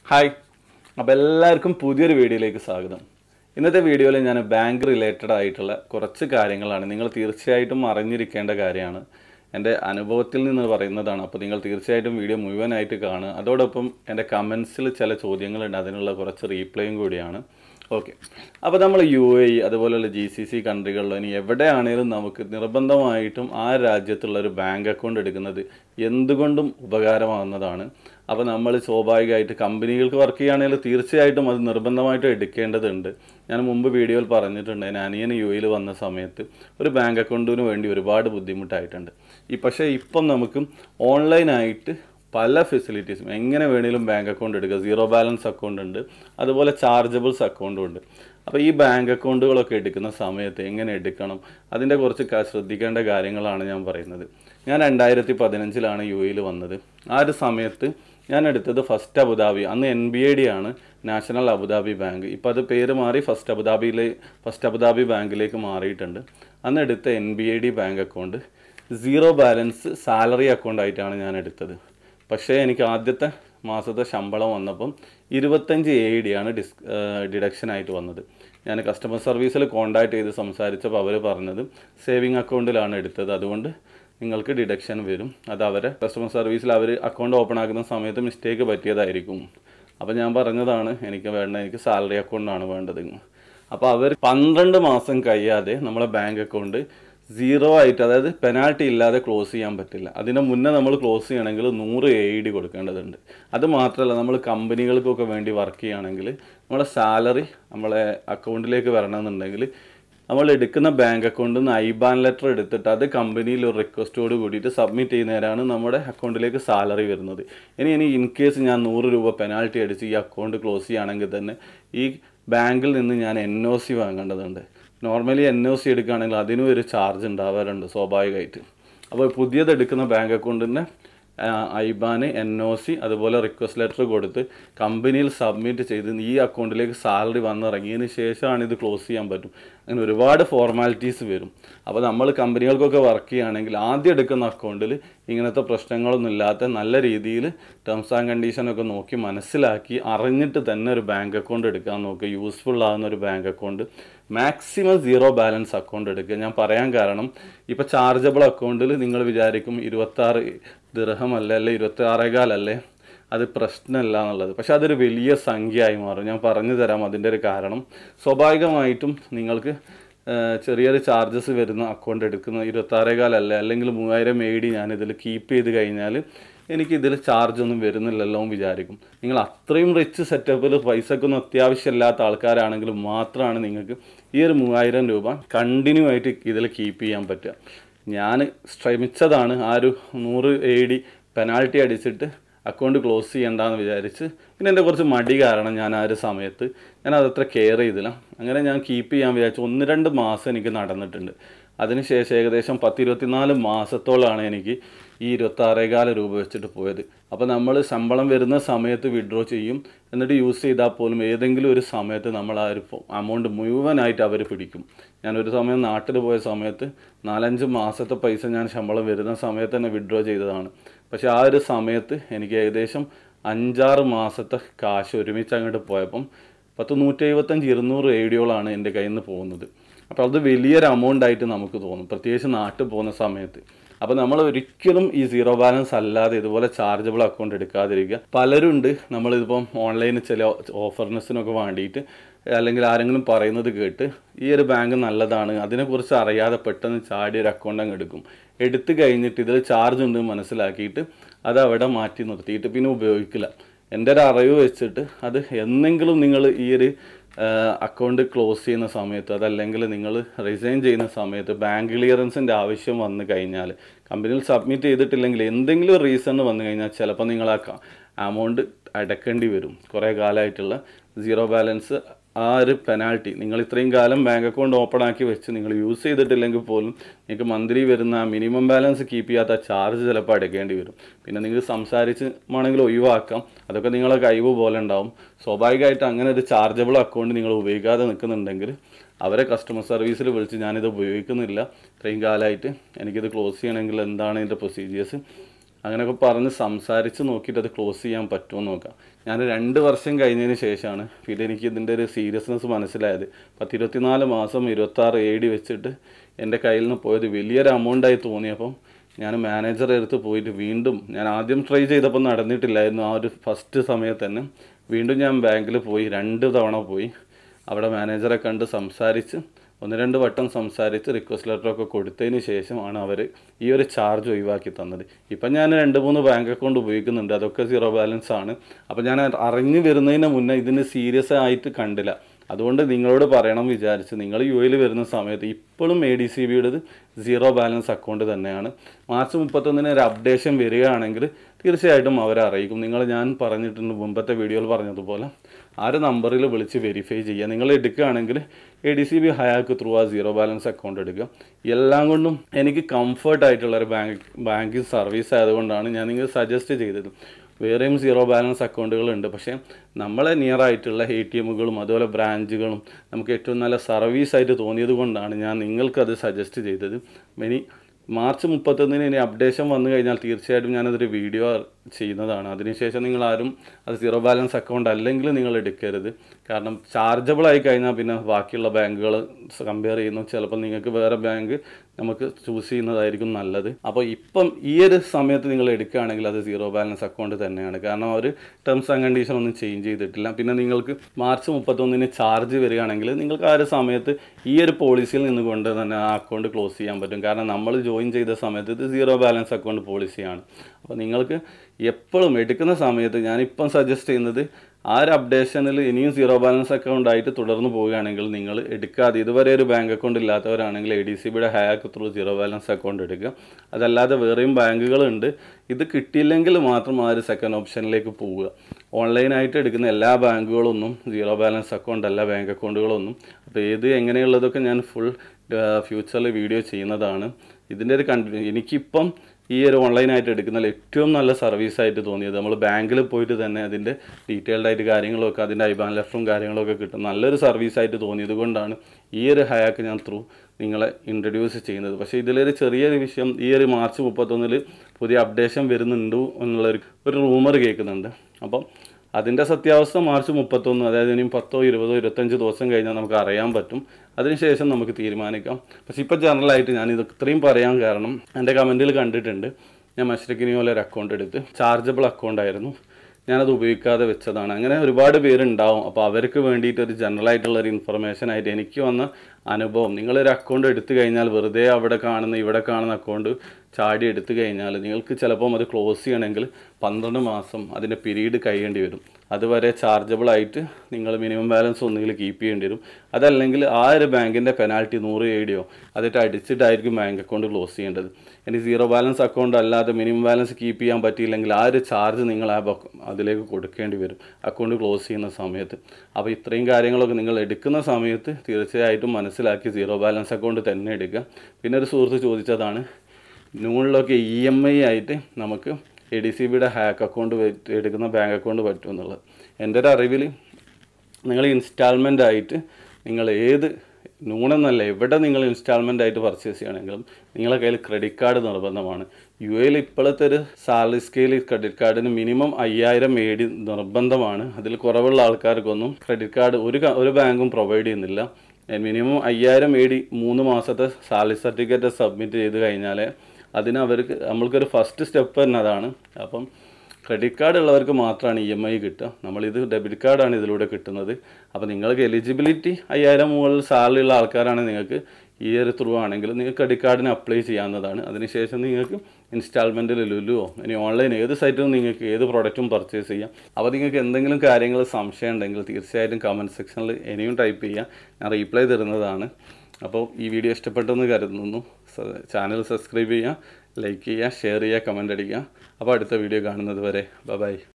hi അപ്പോൾ എല്ലാവർക്കും പുതിയൊരു വീഡിയോയിലേക്ക് സ്വാഗതം ഇന്നത്തെ വീഡിയോയിൽ ഞാൻ ബാങ്ക് റിലേറ്റഡ് ആയിട്ടുള്ള കുറച്ച് കാര്യങ്ങളാണ് നിങ്ങൾ തീർച്ചയായിട്ടും അറിഞ്ഞിരിക്കേണ്ട കാര്യമാണ് എൻ്റെ അനുഭവത്തിൽ നിന്ന് പറയുന്നതാണ് അപ്പോൾ നിങ്ങൾ തീർച്ചയായിട്ടും വീഡിയോ മുഴുവനായിട്ട് കാണുക അതോടൊപ്പം എൻ്റെ കമൻസിൽ ചില ചോദ്യങ്ങളുണ്ട് അതിനുള്ള കുറച്ച് റീപ്ലൈയും കൂടിയാണ് ഓക്കെ അപ്പോൾ നമ്മൾ യു എ ഇ അതുപോലെയുള്ള ജി സി സി കൺട്രികളിലോ ഇനി എവിടെയാണെങ്കിലും നമുക്ക് നിർബന്ധമായിട്ടും ആ രാജ്യത്തുള്ള ഒരു ബാങ്ക് അക്കൗണ്ട് എടുക്കുന്നത് എന്തുകൊണ്ടും ഉപകാരമാകുന്നതാണ് അപ്പോൾ നമ്മൾ സ്വാഭാവികമായിട്ട് കമ്പനികൾക്ക് വർക്ക് ചെയ്യുകയാണെങ്കിൽ തീർച്ചയായിട്ടും അത് നിർബന്ധമായിട്ടും എടുക്കേണ്ടതുണ്ട് ഞാൻ മുമ്പ് വീഡിയോയിൽ പറഞ്ഞിട്ടുണ്ട് എൻ്റെ അനിയൻ യു എയിൽ വന്ന സമയത്ത് ഒരു ബാങ്ക് അക്കൗണ്ടിന് വേണ്ടി ഒരുപാട് ബുദ്ധിമുട്ടായിട്ടുണ്ട് ഈ പക്ഷേ ഇപ്പം നമുക്ക് ഓൺലൈനായിട്ട് പല ഫെസിലിറ്റീസും എങ്ങനെ വേണേലും ബാങ്ക് അക്കൗണ്ട് എടുക്കുക സീറോ ബാലൻസ് അക്കൗണ്ട് ഉണ്ട് അതുപോലെ ചാർജബിൾസ് അക്കൗണ്ടും ഉണ്ട് അപ്പോൾ ഈ ബാങ്ക് അക്കൗണ്ടുകളൊക്കെ എടുക്കുന്ന സമയത്ത് എങ്ങനെ എടുക്കണം അതിൻ്റെ കുറച്ച് ക- ശ്രദ്ധിക്കേണ്ട കാര്യങ്ങളാണ് ഞാൻ പറയുന്നത് ഞാൻ രണ്ടായിരത്തി പതിനഞ്ചിലാണ് യു എയിൽ വന്നത് ആ ഒരു സമയത്ത് ഞാൻ എടുത്തത് ഫസ്റ്റ് അബുദാബി അന്ന് എൻ ബി ഐ ഡി ആണ് നാഷണൽ അബുദാബി ബാങ്ക് ഇപ്പോൾ അത് പേര് മാറി ഫസ്റ്റ് അബുദാബിയിലെ ഫസ്റ്റ് അബുദാബി ബാങ്കിലേക്ക് മാറിയിട്ടുണ്ട് അന്ന് എടുത്ത N B I D bank account zero balance salary account ആയിട്ടാണ് ഞാൻ എടുത്തത് പക്ഷേ എനിക്ക് ആദ്യത്തെ മാസത്തെ ശമ്പളം വന്നപ്പം ഇരുപത്തഞ്ച് എ ഡി ആണ് ഡിസ് ഡിഡക്ഷൻ ആയിട്ട് വന്നത് ഞാൻ കസ്റ്റമർ സർവീസിൽ കോൺടാക്ട് ചെയ്ത് സംസാരിച്ചപ്പോൾ അവർ പറഞ്ഞത് സേവിങ് അക്കൗണ്ടിലാണ് എടുത്തത് അതുകൊണ്ട് നിങ്ങൾക്ക് ഡിഡക്ഷൻ വരും അത് അവരെ കസ്റ്റമർ സർവീസിൽ അവർ അക്കൗണ്ട് ഓപ്പൺ ആക്കുന്ന സമയത്ത് മിസ്റ്റേക്ക് പറ്റിയതായിരിക്കും അപ്പോൾ ഞാൻ പറഞ്ഞതാണ് എനിക്ക് വേണ്ട എനിക്ക് സാലറി അക്കൗണ്ടാണ് വേണ്ടത് അപ്പോൾ അവർ പന്ത്രണ്ട് മാസം കഴിയാതെ നമ്മളെ ബാങ്ക് അക്കൗണ്ട് സീറോ ആയിട്ട് അതായത് പെനാൽറ്റി ഇല്ലാതെ ക്ലോസ് ചെയ്യാൻ പറ്റില്ല അതിന് മുന്നേ നമ്മൾ ക്ലോസ് ചെയ്യണമെങ്കിൽ നൂറ് എ ഡി കൊടുക്കേണ്ടതുണ്ട് അത് മാത്രമല്ല നമ്മൾ കമ്പനികൾക്കൊക്കെ വേണ്ടി വർക്ക് ചെയ്യുകയാണെങ്കിൽ നമ്മളെ സാലറി നമ്മളെ അക്കൗണ്ടിലേക്ക് വരണമെന്നുണ്ടെങ്കിൽ നമ്മൾ എടുക്കുന്ന ബാങ്ക് അക്കൗണ്ടിൽ നിന്ന് ഐബാൻ ലെറ്റർ എടുത്തിട്ട് അത് കമ്പനിയിൽ ഒരു റിക്വസ്റ്റോട് കൂടിയിട്ട് സബ്മിറ്റ് ചെയ്യുന്നവരാണ് നമ്മുടെ അക്കൗണ്ടിലേക്ക് സാലറി വരുന്നത് ഇനി ഇനി ഇൻ കേസ് ഞാൻ നൂറ് രൂപ പെനാൽറ്റി അടിച്ച് ഈ അക്കൗണ്ട് ക്ലോസ് ചെയ്യുകയാണെങ്കിൽ തന്നെ ഈ ബാങ്കിൽ നിന്ന് ഞാൻ എൻ ഒ സി വാങ്ങേണ്ടതുണ്ട് നോർമലി എൻ ഒ സി എടുക്കുകയാണെങ്കിൽ അതിനും ഒരു ചാർജ് ഉണ്ടാവാറുണ്ട് സ്വാഭാവികമായിട്ട് അപ്പോൾ പുതിയത് എടുക്കുന്ന ബാങ്ക് അക്കൗണ്ടിന് ഐബാന് എൻ ഒ സി അതുപോലെ റിക്വസ്റ്റ് ലെറ്റർ കൊടുത്ത് കമ്പനിയിൽ സബ്മിറ്റ് ചെയ്ത് ഈ അക്കൗണ്ടിലേക്ക് സാലറി വന്നിറങ്ങിയതിന് ശേഷമാണ് ഇത് ക്ലോസ് ചെയ്യാൻ പറ്റും അങ്ങനെ ഒരുപാട് ഫോർമാലിറ്റീസ് വരും അപ്പോൾ നമ്മൾ കമ്പനികൾക്കൊക്കെ വർക്ക് ചെയ്യുകയാണെങ്കിൽ ആദ്യം എടുക്കുന്ന അക്കൗണ്ടിൽ ഇങ്ങനത്തെ പ്രശ്നങ്ങളൊന്നും ഇല്ലാത്ത നല്ല രീതിയിൽ ടേംസ് ആൻഡ് കണ്ടീഷനൊക്കെ നോക്കി മനസ്സിലാക്കി അറിഞ്ഞിട്ട് തന്നെ ഒരു ബാങ്ക് അക്കൗണ്ട് എടുക്കാൻ നോക്കുക യൂസ്ഫുൾ ആകുന്ന ഒരു bank account maximum zero balance account എടുക്കുക ഞാൻ പറയാൻ കാരണം ഇപ്പോൾ ചാർജബിൾ അക്കൗണ്ടിൽ നിങ്ങൾ വിചാരിക്കും ഇരുപത്താറ് ദിർഹമല്ലേ അല്ലെ ഇരുപത്തി ആറേകാലല്ലേ അത് പ്രശ്നമല്ല എന്നുള്ളത് പക്ഷെ അതൊരു വലിയ സംഖ്യയായി മാറും ഞാൻ പറഞ്ഞു തരാം അതിൻ്റെ ഒരു കാരണം സ്വാഭാവികമായിട്ടും നിങ്ങൾക്ക് ആ, ചെറിയൊരു ചാർജസ് വരുന്ന അക്കൗണ്ട് എടുക്കുന്ന ഇരുപത്താറേകാലല്ലേ അല്ലെങ്കിൽ മൂവായിരം എ ഡി ഞാനിതിൽ കീപ്പ് ചെയ്ത് കഴിഞ്ഞാൽ എനിക്ക് ഇതിൽ ചാർജ് ഒന്നും വരുന്നില്ലല്ലോ എന്ന് വിചാരിക്കും നിങ്ങൾ അത്രയും റിച്ച് സെറ്റപ്പിൽ പൈസക്കൊന്നും അത്യാവശ്യമില്ലാത്ത ആൾക്കാരാണെങ്കിൽ മാത്രമാണ് നിങ്ങൾക്ക് ഈ ഒരു മൂവായിരം രൂപ കണ്ടിന്യൂ ആയിട്ട് ഇതിൽ കീപ്പ് ചെയ്യാൻ പറ്റുക ഞാൻ ശ്രമിച്ചതാണ് ആ ഒരു നൂറ് എ ഡി പെനാൾട്ടി അടിച്ചിട്ട് അക്കൗണ്ട് ക്ലോസ് ചെയ്യണ്ടെന്ന് വിചാരിച്ച് പിന്നെ എൻ്റെ കുറച്ച് മടി കാരണം ഞാൻ ആ ഒരു സമയത്ത് ഞാൻ അതത്ര കെയർ ചെയ്തില്ല അങ്ങനെ ഞാൻ കീപ്പ് ചെയ്യാൻ വിചാരിച്ചു ഒന്ന് രണ്ട് മാസം എനിക്ക് നടന്നിട്ടുണ്ട് അതിനുശേഷം ഏകദേശം പത്തിരുപത്തിനാല് മാസത്തോളമാണ് എനിക്ക് ഈ ഇരുപത്താറേകാല രൂപ വെച്ചിട്ട് പോയത് അപ്പോൾ നമ്മൾ ശമ്പളം വരുന്ന സമയത്ത് വിഡ്രോ ചെയ്യും എന്നിട്ട് യൂസ് ചെയ്താൽ പോലും ഏതെങ്കിലും ഒരു സമയത്ത് നമ്മൾ ആ ഒരു അമൗണ്ട് മുഴുവനായിട്ട് അവർ പിടിക്കും ഞാൻ ഒരു സമയം നാട്ടിൽ പോയ സമയത്ത് നാലഞ്ച് മാസത്തെ പൈസ ഞാൻ ശമ്പളം വരുന്ന സമയത്ത് തന്നെ വിഡ്രോ ചെയ്തതാണ് പക്ഷെ ആ ഒരു സമയത്ത് എനിക്ക് ഏകദേശം അഞ്ചാറ് മാസത്തെ കാശ് ഒരുമിച്ച് അങ്ങോട്ട് പോയപ്പം പത്ത് നൂറ്റി എഴുപത്തഞ്ച് ഇരുന്നൂറ് ഏഡിയോളാണ് എൻ്റെ കയ്യിൽ നിന്ന് പോകുന്നത് അപ്പോൾ അത് വലിയൊരു എമൗണ്ട് ആയിട്ട് നമുക്ക് തോന്നും പ്രത്യേകിച്ച് നാട്ടിൽ പോകുന്ന സമയത്ത് അപ്പോൾ നമ്മൾ ഒരിക്കലും ഈ സീറോ ബാലൻസ് അല്ലാതെ ഇതുപോലെ ചാർജബിൾ അക്കൗണ്ട് എടുക്കാതിരിക്കുക പലരുണ്ട് നമ്മളിതിപ്പം ഓൺലൈനിൽ ചില ഓഫർനെസ്സിനൊക്കെ വേണ്ടിയിട്ട് അല്ലെങ്കിൽ ആരെങ്കിലും പറയുന്നത് കേട്ട് ഈ ഒരു ബാങ്ക് നല്ലതാണ് അതിനെക്കുറിച്ച് അറിയാതെ പെട്ടെന്ന് ചാടി ഒരു അക്കൗണ്ട് അങ്ങ് എടുക്കും എടുത്തു കഴിഞ്ഞിട്ട് ഇതിൽ ചാർജ് ഉണ്ട് മനസ്സിലാക്കിയിട്ട് അത് അവിടെ മാറ്റി നിർത്തിയിട്ട് പിന്നെ ഉപയോഗിക്കില്ല എൻ്റെ ഒരു അറിവ് വെച്ചിട്ട് അത് എന്നെങ്കിലും നിങ്ങൾ ഈ ഒരു അക്കൗണ്ട് ക്ലോസ് ചെയ്യുന്ന സമയത്ത് അതല്ലെങ്കിൽ നിങ്ങൾ റിസൈൻ ചെയ്യുന്ന സമയത്ത് ബാങ്ക് ക്ലിയറൻസിൻ്റെ ആവശ്യം വന്നു കഴിഞ്ഞാൽ കമ്പനിയിൽ സബ്മിറ്റ് ചെയ്തിട്ടില്ലെങ്കിൽ എന്തെങ്കിലും റീസൺ വന്നു കഴിഞ്ഞാൽ ചിലപ്പോൾ നിങ്ങൾ ആ അമൗണ്ട് അടക്കേണ്ടി വരും കുറേ കാലമായിട്ടുള്ള സീറോ ബാലൻസ് ആ ഒരു പെനാൾട്ടി നിങ്ങൾ ഇത്രയും കാലം ബാങ്ക് അക്കൗണ്ട് ഓപ്പൺ ആക്കി വെച്ച് നിങ്ങൾ യൂസ് ചെയ്തിട്ടില്ലെങ്കിൽ പോലും നിങ്ങൾക്ക് മന്ത്ലി വരുന്ന ആ മിനിമം ബാലൻസ് കീപ്പ് ചെയ്യാത്ത ചാർജ് ചിലപ്പോൾ അടയ്ക്കേണ്ടി വരും പിന്നെ നിങ്ങൾക്ക് സംസാരിച്ച് വേണമെങ്കിൽ ഒഴിവാക്കാം അതൊക്കെ നിങ്ങളെ കഴിവ് പോലെ ഉണ്ടാവും സ്വാഭാവികമായിട്ട് അങ്ങനെ ഒരു ചാർജബിൾ അക്കൗണ്ട് നിങ്ങൾ ഉപയോഗിക്കാതെ നിൽക്കുന്നുണ്ടെങ്കിൽ അവരെ കസ്റ്റമർ സർവീസിൽ വിളിച്ച് ഞാനിത് ഉപയോഗിക്കുന്നില്ല ഇത്രയും കാലമായിട്ട് എനിക്കിത് ക്ലോസ് ചെയ്യണമെങ്കിൽ എന്താണ് ഇതിൻ്റെ പ്രൊസീജിയേഴ്സ് അങ്ങനെയൊക്കെ പറഞ്ഞ് സംസാരിച്ച് നോക്കിയിട്ട് അത് ക്ലോസ് ചെയ്യാൻ പറ്റുമോ നോക്കാം ഞാൻ രണ്ട് വർഷം കഴിഞ്ഞതിന് ശേഷമാണ് പിന്നെ എനിക്ക് ഇതിൻ്റെ ഒരു സീരിയസ്നെസ് മനസ്സിലായത് പത്തിരുപത്തിനാല് മാസം ഇരുപത്താറ് എ ഡി വെച്ചിട്ട് എൻ്റെ കയ്യിൽ നിന്ന് പോയത് വലിയൊരു എമൗണ്ടായി തോന്നിയപ്പം ഞാൻ മാനേജറെ അടുത്ത് പോയിട്ട് വീണ്ടും ഞാൻ ആദ്യം ട്രൈ ചെയ്തപ്പോൾ നടന്നിട്ടില്ലായിരുന്നു ആ ഒരു ഫസ്റ്റ് സമയത്ത് തന്നെ വീണ്ടും ഞാൻ ബാങ്കിൽ പോയി രണ്ട് തവണ പോയി അവിടെ മാനേജറെ കണ്ട് സംസാരിച്ച് ഒന്ന് രണ്ട് വട്ടം സംസാരിച്ച് റിക്വസ്റ്റ് ലെറ്ററൊക്കെ കൊടുത്തതിന് ശേഷമാണ് അവർ ഈ ഒരു ചാർജ് ഒഴിവാക്കി തന്നത് ഇപ്പം ഞാൻ രണ്ട് മൂന്ന് ബാങ്ക് അക്കൗണ്ട് ഉപയോഗിക്കുന്നുണ്ട് അതൊക്കെ സീറോ ബാലൻസ് ആണ് അപ്പോൾ ഞാൻ അറിഞ്ഞു വരുന്നതിന് മുന്നേ ഇതിന് സീരിയസ് ആയിട്ട് കണ്ടില്ല അതുകൊണ്ട് നിങ്ങളോട് പറയണം വിചാരിച്ച് നിങ്ങൾ യു എയിൽ വരുന്ന സമയത്ത് ഇപ്പോഴും എ ഡി സി ബിയുടേത് സീറോ ബാലൻസ് അക്കൗണ്ട് തന്നെയാണ് മാർച്ച് മുപ്പത്തൊന്നിന് ഒരു അപ്ഡേഷൻ വരികയാണെങ്കിൽ തീർച്ചയായിട്ടും അവരെ അറിയിക്കും നിങ്ങൾ ഞാൻ പറഞ്ഞിട്ടുണ്ട് മുമ്പത്തെ വീഡിയോയിൽ പറഞ്ഞതുപോലെ ആ ഒരു നമ്പറിൽ വിളിച്ച് വെരിഫൈ ചെയ്യുക നിങ്ങൾ എടുക്കുകയാണെങ്കിൽ എ ഡി സി ബി ഹയാക്ക് ത്രൂ ആ സീറോ ബാലൻസ് അക്കൗണ്ട് എടുക്കുക എല്ലാം കൊണ്ടും എനിക്ക് കംഫർട്ട് ആയിട്ടുള്ള ഒരു ബാങ്ക് ബാങ്കിങ് സർവീസ് ആയതുകൊണ്ടാണ് ഞാൻ നിങ്ങൾ സജസ്റ്റ് ചെയ്തത് വേറെയും സീറോ ബാലൻസ് അക്കൗണ്ടുകളുണ്ട് പക്ഷേ നമ്മളെ നിയർ ആയിട്ടുള്ള എ ടി എമ്മുകളും അതുപോലെ ബ്രാഞ്ചുകളും നമുക്ക് ഏറ്റവും നല്ല സർവീസ് ആയിട്ട് തോന്നിയത് കൊണ്ടാണ് ഞാൻ നിങ്ങൾക്കത് സജസ്റ്റ് ചെയ്തത് ഇനി മാർച്ച് മുപ്പത്തൊന്നിന് ഇനി അപ്ഡേഷൻ വന്നു കഴിഞ്ഞാൽ തീർച്ചയായിട്ടും ഞാനതൊരു വീഡിയോ ചെയ്യുന്നതാണ് അതിനുശേഷം നിങ്ങൾ ആരും അത് സീറോ ബാലൻസ് അക്കൗണ്ട് അല്ലെങ്കിൽ നിങ്ങൾ എടുക്കരുത് കാരണം ചാർജബിൾ ആയി കഴിഞ്ഞാൽ പിന്നെ ബാക്കിയുള്ള ബാങ്കുകൾ കമ്പയർ ചെയ്യുന്നു ചിലപ്പോൾ നിങ്ങൾക്ക് വേറെ ബാങ്ക് നമുക്ക് ചൂസ് ചെയ്യുന്നതായിരിക്കും നല്ലത് അപ്പോൾ ഇപ്പം ഈ ഒരു സമയത്ത് നിങ്ങൾ എടുക്കുകയാണെങ്കിൽ അത് സീറോ ബാലൻസ് അക്കൗണ്ട് തന്നെയാണ് കാരണം അവർ ടേംസ് ആൻഡ് കണ്ടീഷൻ ഒന്നും ചേഞ്ച് ചെയ്തിട്ടില്ല പിന്നെ നിങ്ങൾക്ക് മാർച്ച് മുപ്പത്തൊന്നിന് ചാർജ് വരികയാണെങ്കിൽ നിങ്ങൾക്ക് ആ ഒരു സമയത്ത് ഈ ഒരു പോളിസിയിൽ നിന്നുകൊണ്ട് തന്നെ ആ അക്കൗണ്ട് ക്ലോസ് ചെയ്യാൻ പറ്റും കാരണം നമ്മൾ ജോയിൻ ചെയ്ത സമയത്ത് ഇത് സീറോ ബാലൻസ് അക്കൗണ്ട് പോളിസിയാണ് അപ്പോൾ നിങ്ങൾക്ക് എപ്പോഴും എടുക്കുന്ന സമയത്ത് ഞാനിപ്പം സജസ്റ്റ് ചെയ്യുന്നത് ആ ഒരു അപ്ഡേഷനിൽ ഇനിയും സീറോ ബാലൻസ് അക്കൗണ്ട് ആയിട്ട് തുടർന്ന് പോവുകയാണെങ്കിൽ നിങ്ങൾ എടുക്കാതെ ഇതുവരെ ഒരു ബാങ്ക് അക്കൗണ്ട് ഇല്ലാത്തവരാണെങ്കിൽ എ ഡി സി ബിയുടെ ഹാക്ക് ത്രൂ സീറോ ബാലൻസ് അക്കൗണ്ട് എടുക്കുക അതല്ലാതെ വേറെയും ബാങ്കുകളുണ്ട് ഇത് കിട്ടിയില്ലെങ്കിൽ മാത്രം ആ ഒരു സെക്കൻഡ് ഓപ്ഷനിലേക്ക് പോവുക ഓൺലൈനായിട്ട് എടുക്കുന്ന എല്ലാ ബാങ്കുകളൊന്നും സീറോ ബാലൻസ് അക്കൗണ്ട് അല്ല ബാങ്ക് അക്കൗണ്ടുകളൊന്നും അപ്പോൾ ഏത് എങ്ങനെയുള്ളതൊക്കെ ഞാൻ ഫുൾ ഫ്യൂച്ചറിൽ വീഡിയോ ചെയ്യുന്നതാണ് ഇതിൻ്റെ ഒരു കണ്ടി എനിക്കിപ്പം ഈ ഒരു ഓൺലൈനായിട്ട് എടുക്കുന്നതിൽ ഏറ്റവും നല്ല സർവീസ് ആയിട്ട് തോന്നിയത് നമ്മൾ ബാങ്കിൽ പോയിട്ട് തന്നെ അതിൻ്റെ ഡീറ്റെയിൽഡ് ആയിട്ട് കാര്യങ്ങളൊക്കെ അതിൻ്റെ ഐബാൻ ലെഫ്റ്റും കാര്യങ്ങളൊക്കെ കിട്ടും നല്ലൊരു സർവീസ് ആയിട്ട് തോന്നിയത് കൊണ്ടാണ് ഈ ഒരു ഹയാക്ക് ഞാൻ ത്രൂ നിങ്ങളെ ഇൻട്രൊഡ്യൂസ് ചെയ്യുന്നത് പക്ഷേ ഇതിലൊരു ചെറിയൊരു വിഷയം ഈ ഒരു മാർച്ച് മുപ്പത്തൊന്നിൽ പുതിയ അപ്ഡേഷൻ വരുന്നുണ്ട് എന്നുള്ളൊരു ഒരു റൂമർ കേൾക്കുന്നുണ്ട് അപ്പം അതിൻ്റെ സത്യാവസ്ഥ മാർച്ച് മുപ്പത്തൊന്ന് അതായത് ഇനിയും പത്തോ ഇരുപതോ ഇരുപത്തഞ്ച് ദിവസം കഴിഞ്ഞാൽ നമുക്ക് അറിയാൻ പറ്റും അതിനുശേഷം നമുക്ക് തീരുമാനിക്കാം പക്ഷേ ഇപ്പോൾ ജനറലായിട്ട് ഞാൻ ഇത് ഇത്രയും പറയാൻ കാരണം എൻ്റെ കമൻറ്റിൽ കണ്ടിട്ടുണ്ട് ഞാൻ മഷ്രക്കിനി പോലെ ഒരു അക്കൗണ്ട് എടുത്ത് ചാർജബിൾ അക്കൗണ്ട് ആയിരുന്നു ഞാനത് ഉപയോഗിക്കാതെ വെച്ചതാണ് അങ്ങനെ ഒരുപാട് പേരുണ്ടാവും അപ്പോൾ അവർക്ക് വേണ്ടിയിട്ട് ഒരു ജനറൽ ആയിട്ടുള്ള ഒരു ഇൻഫർമേഷൻ ആയിട്ട് എനിക്ക് വന്ന അനുഭവം നിങ്ങളൊരു അക്കൗണ്ട് എടുത്തു കഴിഞ്ഞാൽ വെറുതെ അവിടെ കാണുന്ന ഇവിടെ കാണുന്ന അക്കൗണ്ട് ചാടി എടുത്തു കഴിഞ്ഞാൽ നിങ്ങൾക്ക് ചിലപ്പം അത് ക്ലോസ് ചെയ്യണമെങ്കിൽ പന്ത്രണ്ട് മാസം അതിൻ്റെ പീരീഡ് കഴിയേണ്ടി വരും അതുവരെ ചാർജബിൾ ആയിട്ട് നിങ്ങൾ മിനിമം ബാലൻസ് ഒന്നുകിൽ കീപ്പ് ചെയ്യേണ്ടി വരും അതല്ലെങ്കിൽ ആ ഒരു ബാങ്കിൻ്റെ പെനാൽറ്റി നൂറ് ഏടിയോ അതിട്ട് അടിച്ചിട്ടായിരിക്കും ബാങ്ക് അക്കൗണ്ട് ക്ലോസ് ചെയ്യേണ്ടത് ഇനി സീറോ ബാലൻസ് അക്കൗണ്ട് അല്ലാതെ മിനിമം ബാലൻസ് കീപ്പ് ചെയ്യാൻ പറ്റിയില്ലെങ്കിൽ ആ ഒരു ചാർജ് നിങ്ങൾ ആ ബക്ക് അതിലേക്ക് കൊടുക്കേണ്ടി വരും അക്കൗണ്ട് ക്ലോസ് ചെയ്യുന്ന സമയത്ത് അപ്പോൾ ഇത്രയും കാര്യങ്ങളൊക്കെ നിങ്ങൾ എടുക്കുന്ന സമയത്ത് തീർച്ചയായിട്ടും മനസ്സിലാക്കി സീറോ ബാലൻസ് അക്കൗണ്ട് തന്നെ എടുക്കുക പിന്നെ ഒരു സുഹൃത്ത് ചോദിച്ചതാണ് നൂണിലൊക്കെ ഇ എം ഐ ആയിട്ട് നമുക്ക് എ ഡി സി ബിയുടെ ഹാക്ക് അക്കൗണ്ട് എടുക്കുന്ന ബാങ്ക് അക്കൗണ്ട് പറ്റും എന്നുള്ളത് എൻ്റെ ഒരു അറിവിൽ നിങ്ങൾ ഇൻസ്റ്റാൾമെൻ്റ് ആയിട്ട് നിങ്ങൾ ഏത് നൂണെന്നല്ല എവിടെ നിങ്ങൾ ഇൻസ്റ്റാൾമെൻ്റ് ആയിട്ട് പർച്ചേസ് ചെയ്യണമെങ്കിലും നിങ്ങളുടെ കയ്യിൽ ക്രെഡിറ്റ് കാർഡ് നിർബന്ധമാണ് യു എയിൽ ഇപ്പോഴത്തെ ഒരു സാലറി സ്കെയിൽ ക്രെഡിറ്റ് കാർഡിന് മിനിമം അയ്യായിരം മേടി നിർബന്ധമാണ് അതിൽ കുറവുള്ള ആൾക്കാർക്കൊന്നും ക്രെഡിറ്റ് കാർഡ് ഒരു ക- ഒരു ബാങ്കും പ്രൊവൈഡ് ചെയ്യുന്നില്ല മിനിമം അയ്യായിരം മേടി മൂന്ന് മാസത്തെ സാലറി സർട്ടിഫിക്കറ്റ് സബ്മിറ്റ് ചെയ്ത് കഴിഞ്ഞാൽ അതിന് അവർക്ക് നമ്മൾക്കൊരു ഫസ്റ്റ് സ്റ്റെപ്പ് തന്നെ അതാണ് അപ്പം ക്രെഡിറ്റ് കാർഡ് ഉള്ളവർക്ക് മാത്രമാണ് ഇ എം ഐ കിട്ടുക നമ്മളിത് ഡെബിറ്റ് കാർഡാണ് ഇതിലൂടെ കിട്ടുന്നത് അപ്പോൾ നിങ്ങൾക്ക് എലിജിബിലിറ്റി അയ്യായിരം മുകളിൽ സാലറി ഉള്ള ആൾക്കാരാണ് നിങ്ങൾക്ക് ഈ ഒരു ത്രൂ ആണെങ്കിൽ നിങ്ങൾക്ക് ക്രെഡിറ്റ് കാർഡിന് അപ്ലൈ ചെയ്യാവുന്നതാണ് അതിനുശേഷം നിങ്ങൾക്ക് ഇൻസ്റ്റാൾമെൻറ്റിൽ ലുലുവോ ഇനി ഓൺലൈൻ ഏത് സൈറ്റിലും നിങ്ങൾക്ക് ഏത് പ്രോഡക്റ്റും പർച്ചേസ് ചെയ്യാം അപ്പോൾ നിങ്ങൾക്ക് എന്തെങ്കിലും കാര്യങ്ങൾ സംശയം ഉണ്ടെങ്കിൽ തീർച്ചയായിട്ടും കമൻറ്റ് സെക്ഷനിൽ ഇനിയും ടൈപ്പ് ചെയ്യുക ഞാൻ റീപ്ലൈ തരുന്നതാണ് അപ്പോൾ ഈ വീഡിയോ ഇഷ്ടപ്പെട്ടെന്ന് കരുതുന്നു ചാനൽ സബ്സ്ക്രൈബ് ചെയ്യുക ലൈക്ക് ചെയ്യുക ഷെയർ ചെയ്യുക കമൻ്റ് അടിക്കുക അപ്പോൾ അടുത്ത വീഡിയോ കാണുന്നത് വരെ ബൈ